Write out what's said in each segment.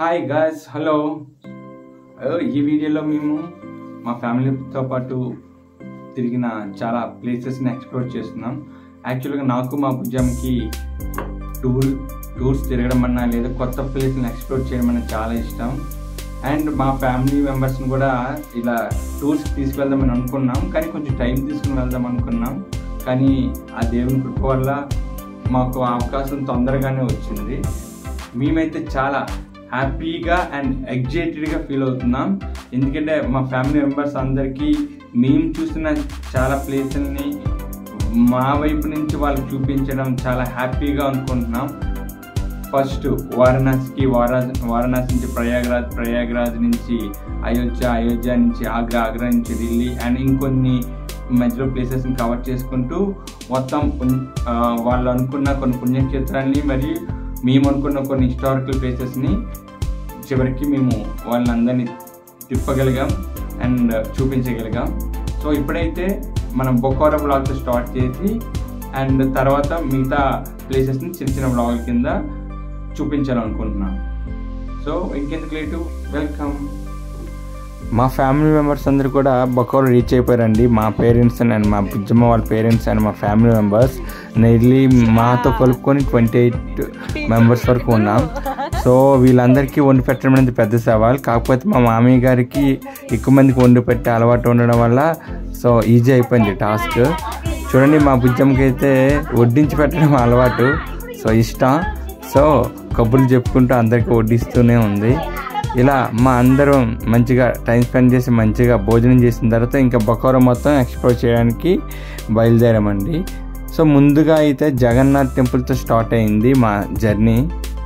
hi guys hello ఈ వీడియోలో మేము మా ఫ్యామిలీతో పాటు తిరిగిన చాలా ప్లేసెస్ని ఎక్స్ప్లోర్ చేస్తున్నాం యాక్చువల్గా నాకు మా భుజంకి టూర్ టూర్స్ తిరగడం అన్నా లేదా కొత్త ప్లేస్ని ఎక్స్ప్లోర్ చేయడం అన్న చాలా ఇష్టం అండ్ మా ఫ్యామిలీ మెంబర్స్ని కూడా ఇలా టూర్స్ తీసుకెళ్దామని అనుకున్నాం కానీ కొంచెం టైం తీసుకుని వెళ్దాం అనుకున్నాం కానీ ఆ దేవుని కృప వల్ల మాకు ఆ అవకాశం తొందరగానే వచ్చింది మేమైతే చాలా హ్యాపీగా అండ్ ఎగ్జైటెడ్గా ఫీల్ అవుతున్నాం ఎందుకంటే మా ఫ్యామిలీ మెంబర్స్ అందరికీ మేము చూసిన చాలా ప్లేసుల్ని మా వైపు నుంచి వాళ్ళకి చూపించడం చాలా హ్యాపీగా అనుకుంటున్నాం ఫస్ట్ వారణాసికి వారా వారణాసి నుంచి ప్రయాగరాజ్ ప్రయాగరాజ్ నుంచి అయోధ్య అయోధ్య నుంచి ఆగ్రా ఆగ్రా నుంచి ఢిల్లీ అండ్ ఇంకొన్ని మధ్యలో ప్లేసెస్ని కవర్ చేసుకుంటూ మొత్తం పుణ్- ఆ, వాళ్ళు అనుకున్న కొన్ని పుణ్యక్షేత్రాన్ని మరియు మేము అనుకున్న కొన్ని హిస్టారికల్ ప్లేసెస్ని చివరికి మేము వాళ్ళందరినీ తిప్పగలిగాం అండ్ చూపించగలిగాం సో ఇప్పుడైతే మనం బొకారా బ్లాగ్తో స్టార్ట్ చేసి అండ్ తర్వాత మిగతా ప్లేసెస్ని చిన్న చిన్న బ్లాగుల కింద చూపించాలనుకుంటున్నాం సో ఇంకెందుకు లేటు వెల్కమ్ మా ఫ్యామిలీ మెంబర్స్ అందరూ కూడా బొక్కవరం రీచ్ అయిపోయారండి మా పేరెంట్స్ అండ్ మా బుజ్జమ్మ వాళ్ళ పేరెంట్స్ అండ్ మా ఫ్యామిలీ మెంబర్స్ నెర్లీ మాతో కలుపుకొని ట్వంటీ ఎయిట్ మెంబర్స్ వరకు ఉన్నాం సో వీళ్ళందరికీ వండి పెట్టడం అనేది పెద్ద సవాల్ కాకపోతే మా మామయ్య గారికి ఎక్కువ మందికి వండి పెట్టే అలవాటు ఉండడం వల్ల సో ఈజీ అయిపోయింది టాస్క్ చూడండి మా బుజ్జమ్మకి అయితే వడ్డించి పెట్టడం అలవాటు సో ఇష్టం సో కబుర్లు చెప్పుకుంటూ అందరికీ వడ్డిస్తూనే ఉంది ఇలా మా అందరం మంచిగా టైం స్పెండ్ చేసి మంచిగా భోజనం చేసిన తర్వాత ఇంకా బొక్కవరం మొత్తం ఎక్స్ప్లోర్ చేయడానికి బయలుదేరామండి సో ముందుగా అయితే జగన్నాథ్ టెంపుల్తో స్టార్ట్ అయింది మా జర్నీ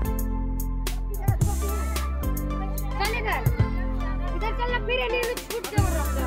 चलेगा इधर चलना फिर ये नहीं छूट जाओ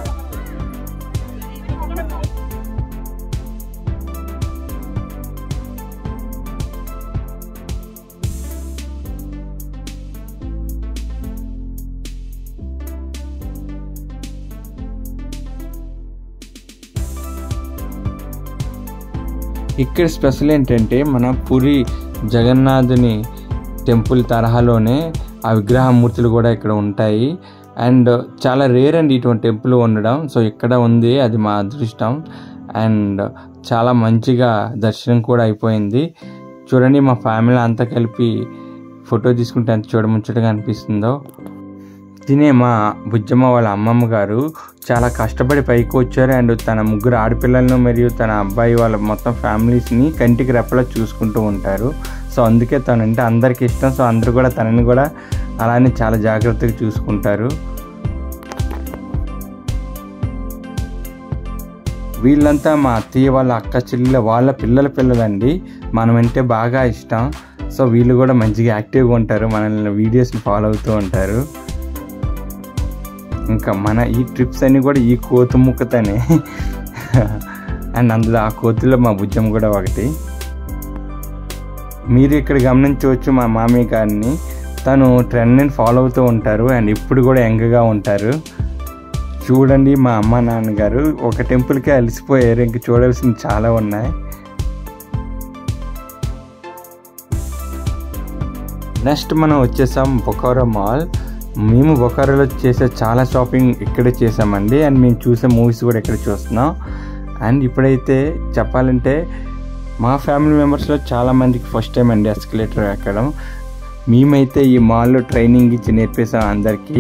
ఇక్కడ స్పెషల్ ఏంటంటే మన పూరి జగన్నాథుని టెంపుల్ తరహాలోనే ఆ విగ్రహ మూర్తులు కూడా ఇక్కడ ఉంటాయి అండ్ చాలా రేర్ అండి ఇటువంటి టెంపుల్ ఉండడం సో ఇక్కడ ఉంది అది మా అదృష్టం అండ్ చాలా మంచిగా దర్శనం కూడా అయిపోయింది చూడండి మా ఫ్యామిలీ అంతా కలిపి ఫోటో తీసుకుంటే ఎంత చూడముచ్చటగా అనిపిస్తుందో తినే మా బుజ్జమ్మ వాళ్ళ అమ్మమ్మ గారు చాలా కష్టపడి పైకి వచ్చారు అండ్ తన ముగ్గురు ఆడపిల్లలను మరియు తన అబ్బాయి వాళ్ళ మొత్తం ఫ్యామిలీస్ని కంటికి రెప్పలా చూసుకుంటూ ఉంటారు సో అందుకే తనంటే అందరికి ఇష్టం సో అందరూ కూడా తనని కూడా అలానే చాలా జాగ్రత్తగా చూసుకుంటారు వీళ్ళంతా మా అత్తయ్య వాళ్ళ అక్క చెల్లెల వాళ్ళ పిల్లల పిల్లలండి మనం అంటే బాగా ఇష్టం సో వీళ్ళు కూడా మంచిగా యాక్టివ్గా ఉంటారు మనల్ని వీడియోస్ని ఫాలో అవుతూ ఉంటారు ఇంకా మన ఈ ట్రిప్స్ అన్ని కూడా ఈ కోతు ముక్కతోనే అండ్ అందులో ఆ కోతులో మా భుజం కూడా ఒకటి మీరు ఇక్కడ గమనించవచ్చు మా మామయ్య గారిని తను ట్రెండ్ని ఫాలో అవుతూ ఉంటారు అండ్ ఇప్పుడు కూడా యంగ్గా ఉంటారు చూడండి మా అమ్మ నాన్నగారు ఒక టెంపుల్కే అలసిపోయారు ఇంక చూడాల్సింది చాలా ఉన్నాయి నెక్స్ట్ మనం వచ్చేసాం బొకారో మాల్ మేము బొకారోలో చేసే చాలా షాపింగ్ ఇక్కడే చేసామండి అండ్ మేము చూసే మూవీస్ కూడా ఇక్కడ చూస్తున్నాం అండ్ ఇప్పుడైతే చెప్పాలంటే మా ఫ్యామిలీ మెంబర్స్లో చాలా మందికి ఫస్ట్ టైం అండి ఎస్కలేటర్ ఎక్కడం మేమైతే ఈ మాల్లో ట్రైనింగ్ ఇచ్చి నేర్పేసాం అందరికీ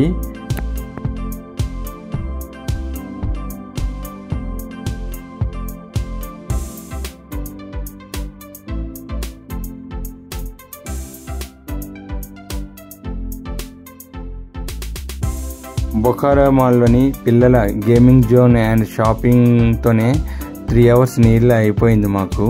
బొకారో మాల్లోని పిల్లల గేమింగ్ జోన్ అండ్ షాపింగ్తోనే త్రీ అవర్స్ నీళ్ళు అయిపోయింది మాకు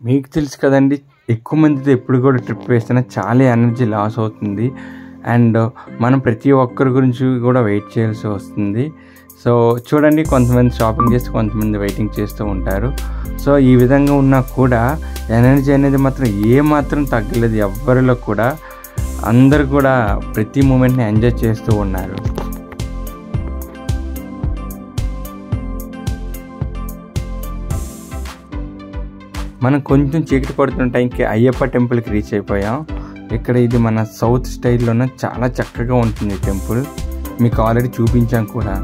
మీకు తెలుసు కదండి ఎక్కువ మందితో ఎప్పుడు కూడా ట్రిప్ వేసినా చాలా ఎనర్జీ లాస్ అవుతుంది అండ్ మనం ప్రతి ఒక్కరి గురించి కూడా వెయిట్ చేయాల్సి వస్తుంది సో చూడండి కొంతమంది షాపింగ్ చేస్తూ కొంతమంది వెయిటింగ్ చేస్తూ ఉంటారు సో ఈ విధంగా ఉన్నా కూడా ఎనర్జీ అనేది మాత్రం ఏ మాత్రం తగ్గలేదు ఎవ్వరిలో కూడా అందరు కూడా ప్రతి మూమెంట్ని ఎంజాయ్ చేస్తూ ఉన్నారు మనం కొంచెం చీకటి పడుతున్న టైంకి అయ్యప్ప టెంపుల్కి రీచ్ అయిపోయాం ఇక్కడ ఇది మన సౌత్ స్టైల్లోనే చాలా చక్కగా ఉంటుంది టెంపుల్ మీకు ఆల్రెడీ చూపించాం కూడా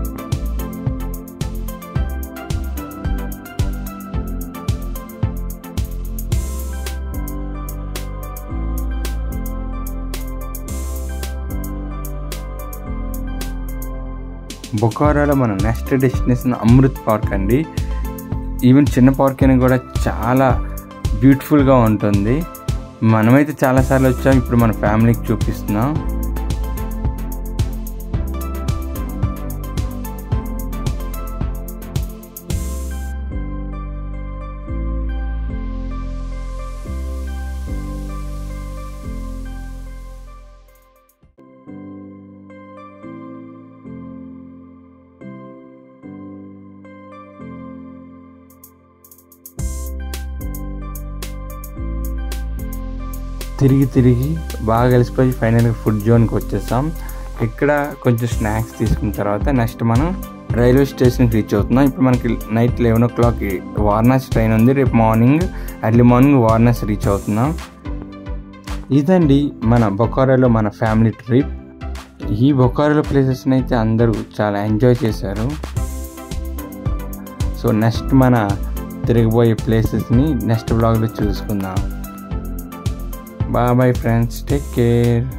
బొకారాలో మన నెక్స్ట్ డెస్టినేషన్ అమృత్ పార్క్ అండి ఈవెన్ చిన్న పార్క్ అయినా కూడా చాలా బ్యూటిఫుల్గా ఉంటుంది మనమైతే చాలాసార్లు వచ్చాం ఇప్పుడు మన ఫ్యామిలీకి చూపిస్తున్నాం తిరిగి తిరిగి బాగా కలిసిపోయి ఫైనల్గా ఫుడ్ జోన్కి వచ్చేసాం ఇక్కడ కొంచెం స్నాక్స్ తీసుకున్న తర్వాత నెక్స్ట్ మనం రైల్వే స్టేషన్కి రీచ్ అవుతున్నాం ఇప్పుడు మనకి నైట్ లెవెన్ ఓ క్లాక్కి వారణాసి ట్రైన్ ఉంది రేపు morning early morning Varanasi reach అవుతున్నాం ఇదండి మన బొకారాలో మన ఫ్యామిలీ ట్రిప్ ఈ బొకారాలో ప్లేసెస్ని అయితే అందరూ చాలా ఎంజాయ్ చేశారు సో నెక్స్ట్ మన తిరగబోయే ప్లేసెస్ని నెక్స్ట్ బ్లాగ్లో చూసుకుందాం bye bye friends take care